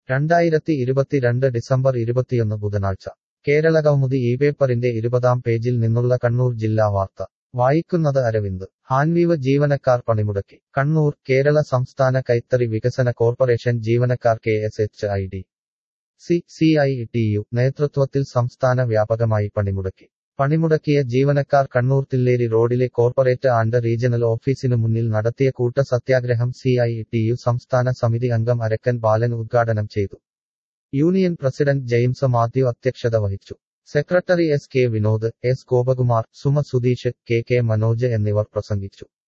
രണ്ടായിരത്തി ഇരുപത്തിരണ്ട് ഡിസംബർ ഇരുപത്തിയൊന്ന് ബുധനാഴ്ച കേരളകൗമുദി ഈ പേപ്പറിന്റെ ഇരുപതാം പേജിൽ നിന്നുള്ള കണ്ണൂർ ജില്ലാ വാർത്ത വായിക്കുന്നത് അരവിന്ദ് ഹാൻവീവ് ജീവനക്കാർ പണിമുടക്കി കണ്ണൂർ കേരള സംസ്ഥാന കൈത്തറി വികസന കോർപ്പറേഷൻ ജീവനക്കാർ K S H I D C C I T U നേതൃത്വത്തിൽ സംസ്ഥാന വ്യാപകമായി പണിമുടക്കി പണിമുടക്കിയ ജീവനക്കാർ കണ്ണൂർ തില്ലേരി റോഡിലെ കോർപ്പറേറ്റ് ആൻഡ് റീജണൽ ഓഫീസിനു മുന്നിൽ നടത്തിയ കൂട്ട സത്യാഗ്രഹം സി ഐ ടി യു സംസ്ഥാന സമിതി അംഗം അരക്കൻ ബാലൻ ഉദ്ഘാടനം ചെയ്തു യൂണിയൻ പ്രസിഡന്റ് ജെയിംസ് മാത്യു അധ്യക്ഷത വഹിച്ചു secretary S K Vinod S Gopakumar Suma Sudheesh K K Manoj എന്നിവർ പ്രസംഗിച്ചു